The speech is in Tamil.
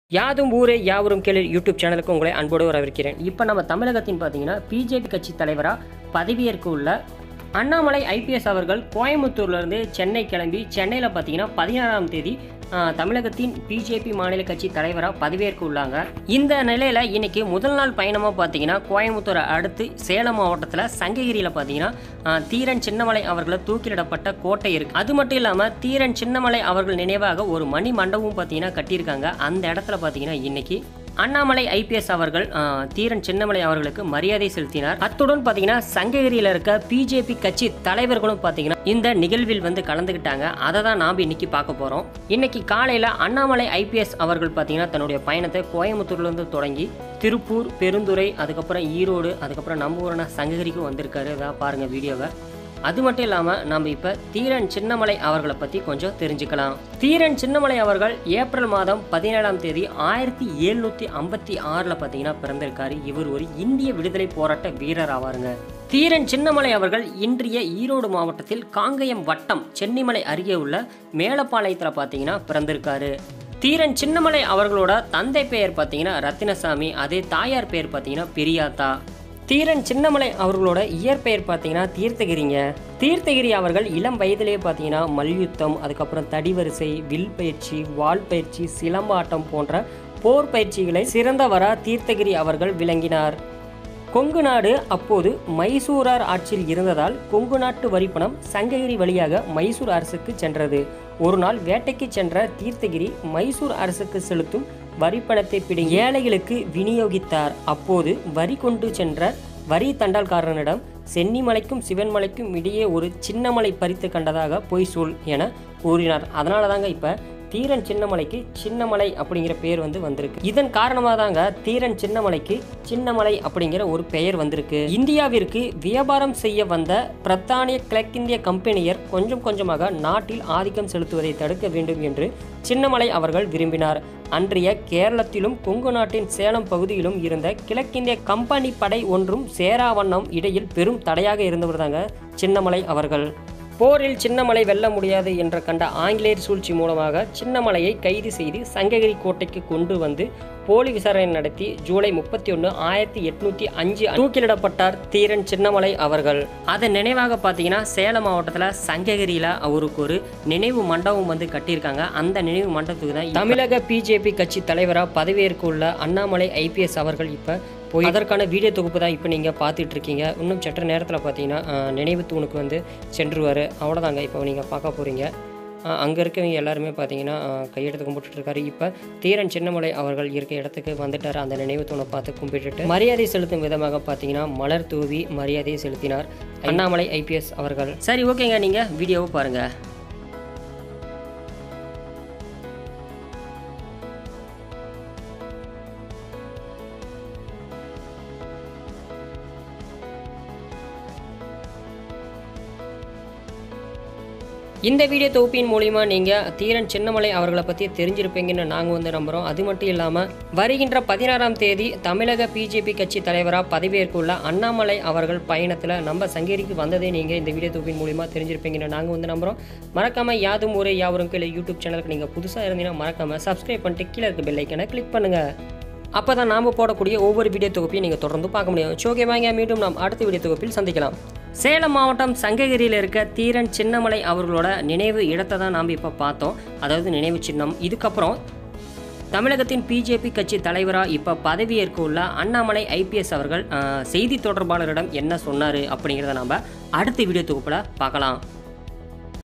யாதும் ஊரே யாவரும் கேளு யூடியூப் சேனலுக்கு உங்களை அன்போடு வரவேற்கிறேன் இப்போ நம்ம தமிழகத்தின் பார்த்தீங்கன்னா பிஜேபி கட்சி தலைவராக பதவியேற்க உள்ள அண்ணாமலை ஐபிஎஸ் அவர்கள் கோயம்புத்தூர்லேருந்து சென்னை கிளம்பி சென்னையில் பார்த்தீங்கன்னா பதினாறாம் தேதி ஆஹ், தமிழகத்தின் பிஜேபி மாநில கட்சி தலைவராக பதவியேற்க உள்ளாங்க இந்த நிலையில் இன்னைக்கு முதல் நாள் பயணமாக பார்த்தீங்கன்னா கோயம்புத்தூரை அடுத்து சேலம் மாவட்டத்தில் சங்ககிரியில் பார்த்தீங்கன்னா ஆஹ், தீரன் சின்னமலை அவர்களை தூக்கிலிடப்பட்ட கோட்டை இருக்கு அது மட்டும் இல்லாமல் தீரன் சின்னமலை அவர்கள் நினைவாக ஒரு மணி மண்டபமும் பார்த்தீங்கன்னா கட்டியிருக்காங்க அந்த இடத்துல பார்த்தீங்கன்னா இன்னைக்கு அண்ணாமலை ஐபிஎஸ் அவர்கள் ஆஹ், தீரன் சின்னமலை அவர்களுக்கு மரியாதை செலுத்தினார் அத்துடன் பார்த்தீங்கன்னா சங்ககிரியில் இருக்க பிஜேபி கட்சி தலைவர்களும் பார்த்தீங்கன்னா இந்த நிகழ்வில் வந்து கலந்துக்கிட்டாங்க அதை தான் நாம் இன்னைக்கு பார்க்க போகிறோம் இன்னைக்கு காலையில் அண்ணாமலை ஐபிஎஸ் அவர்கள் பார்த்தீங்கன்னா தன்னுடைய பயணத்தை கோயம்புத்தூர்லேருந்து தொடங்கி திருப்பூர் பெருந்துறை அதுக்கப்புறம் ஈரோடு அதுக்கப்புறம் நம்ம ஊரான சங்ககிரிக்கு வந்திருக்காரு இதான் பாருங்கள் வீடியோவை அது மட்டும் இல்லாமல் நம்ம இப்போ தீரன் சின்னமலை அவர்களை பற்றி கொஞ்சம் தெரிஞ்சுக்கலாம் தீரன் சின்னமலை அவர்கள் ஏப்ரல் மாதம் பதினேழாம் தேதி ஆயிரத்தி எழுநூற்றி ஐம்பத்தி ஆறில் பார்த்தீங்கன்னா பிறந்திருக்காரு இவர் ஒரு இந்திய விடுதலை போராட்ட வீரர் ஆவாருங்க தீரன் சின்னமலை அவர்கள் இன்றைய ஈரோடு மாவட்டத்தில் காங்கயம் வட்டம் சென்னிமலை அருகே உள்ள மேலப்பாளையத்தில் பார்த்தீங்கன்னா பிறந்திருக்காரு தீரன் சின்னமலை அவர்களோட தந்தை பெயர் பார்த்தீங்கன்னா ரத்தினசாமி அதே தாயார் பெயர் பார்த்தீங்கன்னா பெரியாத்தா தீரன் சின்னமலை அவர்களோட இயற்பெயர் பார்த்தீங்கன்னா தீர்த்தகிரிங்க தீர்த்தகிரி அவர்கள் இளம் வயதிலேயே பார்த்தீங்கன்னா மல்யுத்தம் அதுக்கப்புறம் தடிவரிசை வில் பயிற்சி வாள் பயிற்சி சிலம்பாட்டம் போன்ற போர் பயிற்சிகளை சிறந்தவரா தீர்த்தகிரி அவர்கள் விளங்கினார் கொங்கு நாடு அப்போது மைசூரார் ஆட்சியில் இருந்ததால் கொங்கு நாட்டு வரிப்பணம் சங்ககிரி வழியாக மைசூர் அரசுக்கு சென்றது ஒரு நாள் வேட்டைக்கு சென்ற தீர்த்தகிரி மைசூர் அரசுக்கு செலுத்தும் வரிப்பணத்தை பிடி ஏழைகளுக்கு விநியோகித்தார் அப்போது வரி கொண்டு சென்ற வரி தண்டால்காரனிடம் சென்னிமலைக்கும் சிவன்மலைக்கும் இடையே ஒரு சின்னமலை பறித்து கண்டதாக பொய் சொல் என கூறினார் அதனால தாங்க இப்போ தீரன் சின்னமலைக்கு சின்னமலை அப்படிங்கிற பெயர் வந்து வந்திருக்கு இதன் காரணமாக தாங்க தீரன் சின்னமலைக்கு சின்னமலை அப்படிங்கிற ஒரு பெயர் வந்திருக்கு இந்தியாவிற்கு வியாபாரம் செய்ய வந்த பிரத்தானிய கிழக்கிந்திய கம்பெனியர் கொஞ்சம் கொஞ்சமாக நாட்டில் ஆதிக்கம் செலுத்துவதை தடுக்க வேண்டும் என்று சின்னமலை அவர்கள் விரும்பினார் அன்றைய கேரளத்திலும் கொங்கு நாட்டின் சேலம் பகுதியிலும் இருந்த கிழக்கிந்திய கம்பெனி படை ஒன்றும் சேராவண்ணம் இடையில் பெரும் தடையாக இருந்தவர் தாங்க சின்னமலை அவர்கள் போரில் சின்னமலை வெல்ல முடியாது என்ற கண்ட ஆங்கிலேயர் சூழ்ச்சி மூலமாக சின்னமலையை கைது செய்து சங்ககிரி கோட்டைக்கு கொண்டு வந்து போலி விசாரணை நடத்தி ஜூலை முப்பத்தி ஒன்று ஆயிரத்தி எட்நூத்தி அஞ்சு தூக்கிலிடப்பட்டார் தீரன் சின்னமலை அவர்கள் அதன் நினைவாக பார்த்தீங்கன்னா சேலம் மாவட்டத்தில் சங்ககிரியில் அவருக்கு ஒரு நினைவு மண்டபம் வந்து கட்டியிருக்காங்க அந்த நினைவு மண்டபத்துக்கு தான் தமிழக பிஜேபி கட்சி தலைவராக பதவியேற்க உள்ள அண்ணாமலை ஐபிஎஸ் அவர்கள் இப்போ போய் அதற்கான வீடியோ தொகுப்பு தான் இப்போ நீங்கள் பார்த்துட்டு இருக்கீங்க இன்னும் சற்று நேரத்தில் பார்த்தீங்கன்னா அஹ், நினைவு தூணுக்கு வந்து சென்றுவார் அவ்வளோதாங்க இப்போ நீங்கள் பார்க்க போகிறீங்க அங்கே இருக்கவங்க எல்லாருமே பார்த்தீங்கன்னா அஹ், கையெடுத்து கும்பிட்டுட்டு இருக்காரு இப்போ தீரன் சின்னமலை அவர்கள் இருக்க இடத்துக்கு வந்துட்டார் அந்த நினைவு தூணை பார்த்து கும்பிட்டுட்டு மரியாதை செலுத்தும் விதமாக பார்த்தீங்கன்னா மலர் தூவி மரியாதையை செலுத்தினார் அண்ணாமலை ஐபிஎஸ் அவர்கள் சரி ஓகேங்க நீங்கள் வீடியோவை பாருங்கள் இந்த வீடியோ தொகுப்பின் மூலிமா நீங்கள் தீரன் சின்னமலை அவர்களை பற்றி தெரிஞ்சிருப்பீங்கன்னு நாங்கள் வந்து நம்புகிறோம் அது மட்டும் இல்லாமல் வருகின்ற பதினாறாம் தேதி தமிழக பிஜேபி கட்சி தலைவராக பதவியேற்க உள்ள அண்ணாமலை அவர்கள் பயணத்தில் நம்ம சங்கேரிக்கு வந்ததே நீங்கள் இந்த வீடியோ தொகுப்பின் மூலிமா தெரிஞ்சிருப்பீங்கன்னு நாங்கள் வந்து நம்புகிறோம் மறக்காமல் யாதும் ஊரே யாவரும் கீழே யூடியூப் சேனலுக்கு நீங்கள் புதுசாக இருந்தீங்கன்னா மறக்காமல் சப்ஸ்கிரைப் பண்ணிட்டு கீழே இருக்க பெல் ஐக்கனை கிளிக் பண்ணுங்கள் அப்போ தான் நாம் போடக்கூடிய ஒவ்வொரு வீடியோ தொகுப்பையும் நீங்கள் தொடர்ந்து பார்க்க முடியும் ஓகே வாங்க மீண்டும் நாம் அடுத்த வீடியோ தொகுப்பில் சந்திக்கலாம் சேலம் மாவட்டம் சங்ககிரியில் இருக்க தீரன் சின்னமலை அவர்களோட நினைவு இடத்தை தான் நாம் இப்போ பார்த்தோம் அதாவது நினைவு சின்னம் இதுக்கப்புறம் தமிழகத்தின் பிஜேபி கட்சி தலைவராக இப்போ பதவியேற்க உள்ள அண்ணாமலை ஐபிஎஸ் அவர்கள் ஆஹ், செய்தி தொடர்பாளரிடம் என்ன சொன்னார் அப்படிங்கிறத நம்ம அடுத்த வீடியோ தொகுப்பில் பார்க்கலாம்